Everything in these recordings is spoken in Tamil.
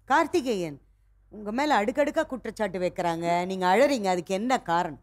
கார்த்திகேயன் உங்க மேல அடுக்கடுக்கா குற்றச்சாட்டு வைக்கிறாங்க நீங்க அழறீங்க அதுக்கு என்ன காரணம்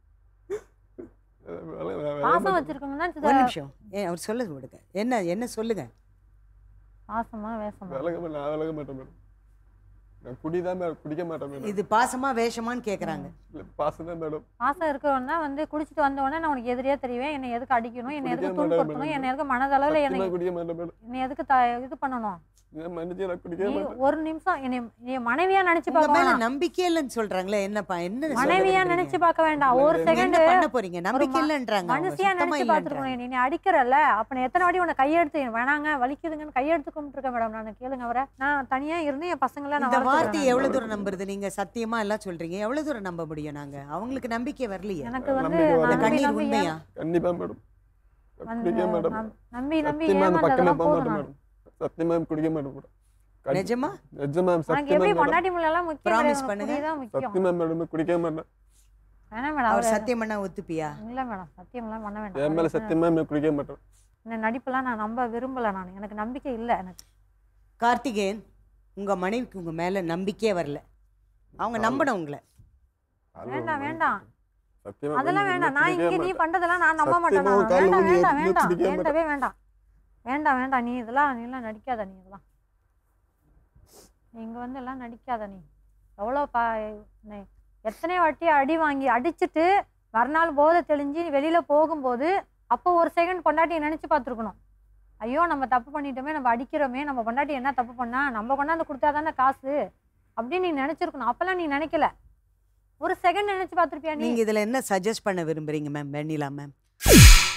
விலக- விலக பாசம் மாட்டேன். வச்சிருக்கோங்கன்னா ஒரு நிமிஷம் ஏன் அவர் சொல்ல விடுங்க என்ன என்ன சொல்லுங்க பாசமா வேசமா விலக மாட்டேன், நான் விலக மாட்டேன் மேடம் நான் குடிதான் மேடம் குடிக்க மாட்டேன் மேடம் இது பாசமா வேஷமான்னு கேக்குறாங்க இல்ல, பாசம் தான் மேடம் பாசம் இருக்கிறவன் தான் வந்து குடிச்சிட்டு வந்த உடனே நான் உனக்கு எதிரியே தெரிவேன் என்னை எதுக்கு அடிக்கணும் என்னை எதுக்கு குடிக்க மாட்டேன் துன்புறுத்தணும் மேடம். என்னை எதுக்கு மனதளவில் என்னை சத்தியமா குடிக்க மாட்டேன் மேடம் என்னை எதுக்கு த இது பண்ணணும் ஏன் மன்னிச்சு நான் குடிக்கவே நீ மாட்டேன் ஒரு நிமிஷம் என்னை நீ மனைவியா நினைச்சு உங்க பார்க்க மேல வேணாம் நம்பிக்கை இல்லைன்னு சொல்றாங்களே என்னப்பா என்ன சொல்ல மனைவியா விரும்புறீங்க? நினைச்சு பார்க்க வேண்டாம் ஒரு நீங்க செகண்ட் என்ன பண்ண போறீங்க நம்பிக்கை ம- இல்லைன்றாங்க அவங்க, மனுஷியா சுத்தமா நினைச்சு இல்லைன்றாங்க. பார்த்துருக்கணும் நீ நீ அடிக்கிறல்ல அப்ப நான் எத்தனை வாட்டி உன்னை கையெடுத்து வேணாங்க வலிக்குதுங்கன்னு கையெடுத்து கும்பிட்டுருக்கேன் மேடம் நான் கேளுங்க அவரை நான் தனியா இருந்து என் பசங்களை நான் இந்த வார்த்தை வளர்த்துக்கிறேன் எவ்வளவு நான். தூரம் நம்புறது நீங்க சத்தியமா எல்லாம் சொல்றீங்க எவ்வளவு தூரம் நம்ப முடியும் நாங்க அவங்களுக்கு நம்பிக்கை வரலையே எனக்கு வந்து நம்பிக்கை இந்த வரல. நம்பி கண்ணீர் நம்பி உண்மையா கண்டிப்பா மேடம் வந்து குடிக்க மாட்டேன் நம்- நம்பி நம்பி சத்தியமா அந்த பக்கமே ஏமாந்ததெல்லாம் போக போதும் மாட்டேன் நான். மேடம் சத்தியமா குடிக்க மாட்டேன் மேடம் கண்டி- நிஜமா நிஜமா உனக்கு சத்தியமா எப்படி மேடம் பொண்டாட்டி முள்ளெல்லாம் முக்கியம் Promise கிடையாது, உனக்கு பண்ணுங்க. குடிதான் முக்கியம் சத்தியமா மேடம் குடிக்க மாட்டேன் வேணாம் மேடம் அவர் அவர் சத்தியம் பண்ணா ஒத்துப்பியா இல்ல மேடம் சத்தியம்லாம் பண்ண என் மேல வேண்டாம் சத்தியமா நான் குடிக்க மாட்டேன் இந்த நடிப்பெல்லாம் நான் நம்ப விரும்பல நான் எனக்கு நம்பிக்கை இல்ல எனக்கு கார்த்திகேயன் உங்க மனைவிக்கு உங்க மேல நம்பிக்கையே வரல அவங்க நம்பணும் உங்களை அது வேண்டாம் ஒரு வேண்டாம் சத்தியமா அதெல்லாம் மேடம், வேண்டாம் நான் குடிக்கவே இங்க நீ மாட்டேன். பண்றதெல்லாம் நான் நம்ப மாட்டேன் சத்தியமா நான். உன் கால்ல வேண்டாம் விழுந்து வேண்டாம் எதுவுமே வேண்டாம் குடிக்கவே மாட்டேன். வேண்டவே வேண்டாம் வேண்டாம் வேண்டாம் நீ இதெல்லாம் நீ எல்லாம் நடிக்காத நீ இதெல்லாம் நீ இங்க வந்து எல்லாம் நடிக்காத நீ எவ்வளோ பா நீ எத்தனை வாட்டி அடி வாங்கி அடிச்சிட்டு மறுநாள் போதை தெளிஞ்சு நீ வெளியில போகும்போது அப்போ ஒரு செகண்ட் பொண்டாட்டியை நினைச்சு பார்த்துருக்கணும் ஐயோ நம்ம தப்பு பண்ணிட்டோமே நம்ம அடிக்கிறோமே நம்ம பொண்டாட்டி என்ன தப்பு பண்ணா நம்ம கொண்டாந்து கொடுத்தா தானே காசு அப்படின்னு நீ நினைச்சிருக்கணும் அப்பெல்லாம் நீ நினைக்கல ஒரு செகண்ட் நினைச்சு பார்த்திருப்பியா நீ நீங்க இதுல என்ன சஜஸ்ட் பண்ண விரும்புறீங்க மேம் வெண்ணிலா மேம்